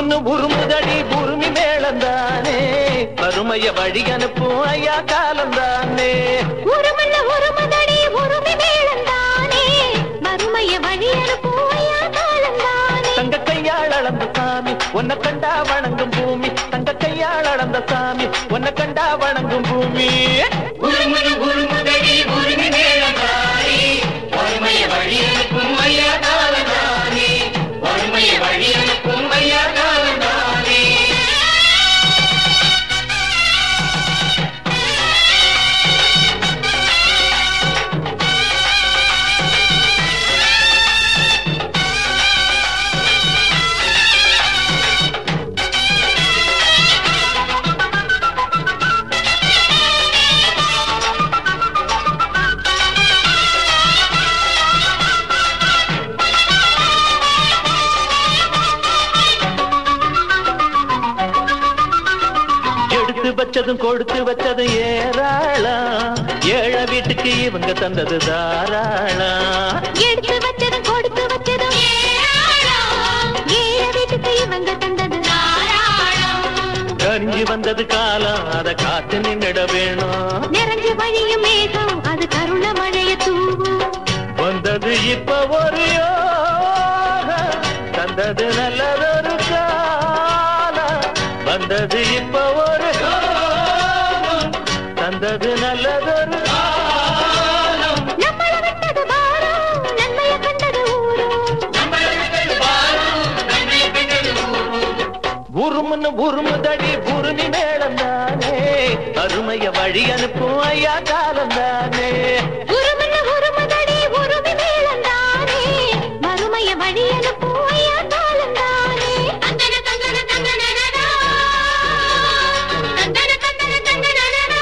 உருமுன்னு உருமுதடி உருமி மேளந்தானே வறுமைய வழி அனுப்பும் ஐயா காலந்தானே உருமல்ல உருமதடி உருமி மேளந்தானே மறுமைய வழி அனுப்புவையா காலந்தானே தங்க கையால் அளந்த சாமி உன்னை கண்டா வணங்கும் பூமி தங்க கையால் அளந்த சாமி உன்னை கண்டா வணங்கும் பூமி உருமுரு உருமுதடி உருமி மேளந்தானே வறுமைய வழி அனுப்பும் ஐயா காலந்தானே வறுமைய வழி அனுப்பும் ஐயா காலந்தானே எடுத்து வச்சதும் கொடுத்து வச்சதும் ஏராளம் ஏழ வீட்டுக்கு இவங்க தந்தது தாராளம் எடுத்து வச்சதும் கொடுத்து வச்சதும் ஏராளம். ஏழ வீட்டுக்கு இவங்க தந்தது தாராளம். கரிஞ்சு வந்தது காலம் அத காத்து நின்னுட வேணும் நிறைஞ்சு வழியும் மேகம் அது கருண மழைய தூவும் வந்தது இப்ப ஒரு யோகம் தந்தது நல்லதொரு காலம் வந்தது இப்ப ஒரு யோகம் தந்தது நல்லதொரு காலம் நம்மள விட்டது பாரம் நன்மைய கண்டது ஊரும் நம்மளை விட்டது பாரும் நம்மை பெற்றது ஊரும் உருமுன்னு உருமுதடி உருமி மேளந்தானே அருமைய வழி அனுப்பும் ஐயா காலந்தானே உருமல்ல உருமதடி உருமி மேளந்தானே மறுமைய வழி அனுப்புவையா காலந்தானே தந்தன தந்தன தந்தனடா தந்தன தந்தன தந்தனடா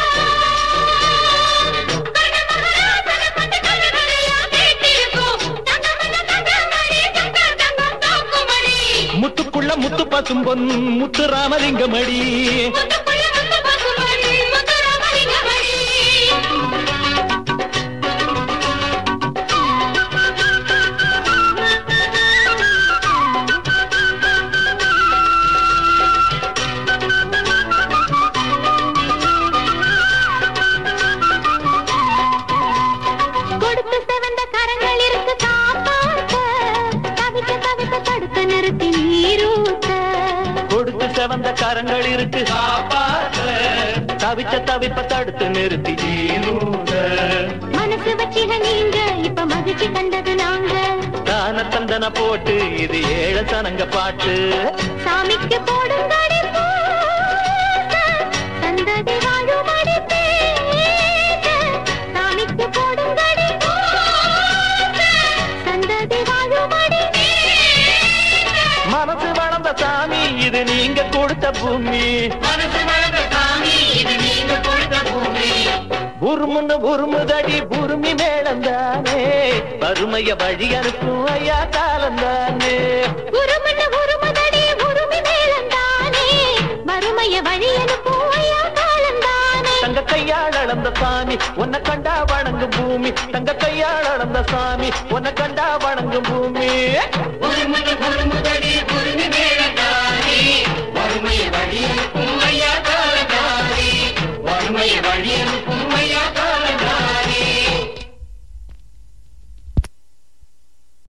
கண்ண மகாராசன பட்டு கண்ணகரையா கேட்டிருக்கும் தங்கமன தங்கமணி தங்க தங்கம் தோக்குமணி முத்துக்குள்ள முத்து பசும்பொன் முத்து ராமலிங்கமடி முத்துக்குள்ள முத்து பசுமணி முத்து ராமலிங்கமணி கொடுத்து செவந்த கரங்கள் இருக்கு காப்பாத்த தவிக்க தவிக்க தடுத்து நிறுத்தி நீரூத்த கொடுத்து செவந்த கரங்கள் இருக்கு காப்பாத்த தவிச்ச தவிப்ப தடுத்து நிறுத்தி ஜீனூத மனசு வச்சில நீங்க இப்ப மகிழ்ச்சி கண்டது நாங்க தான தந்தன போட்டு இது ஏழ சனங்க பாட்டு சாமிக்கு போடுங்கடி பூச, சந்ததி வாழுமடி பேச. சாமிக்கு போடுங்கடி பூச, சந்ததி வாழுமடி பேச. மனசு வளர்ந்த சாமி இது நீங்க கொடுத்த பூமி மனசு வளர்ந்த சாமி இது நீங்க கொடுத்த பூமி உருமுன்னு உருமுதடி உருமி மேளந்தானே வறுமைய வழி அனுப்பும் ஐயா காலந்தானே உருமண்ண உருமதடி உருமி மேளந்தானே மறுமைய வழி அனுப்புவையா காலந்தானே தங்க கையால் அளந்த சாமி உன்னை கண்டா வணங்கும் பூமி தங்க கையால் அளந்த சாமி உன்னை கண்டா வணங்கும் பூமி உருமுரு உருமுதடி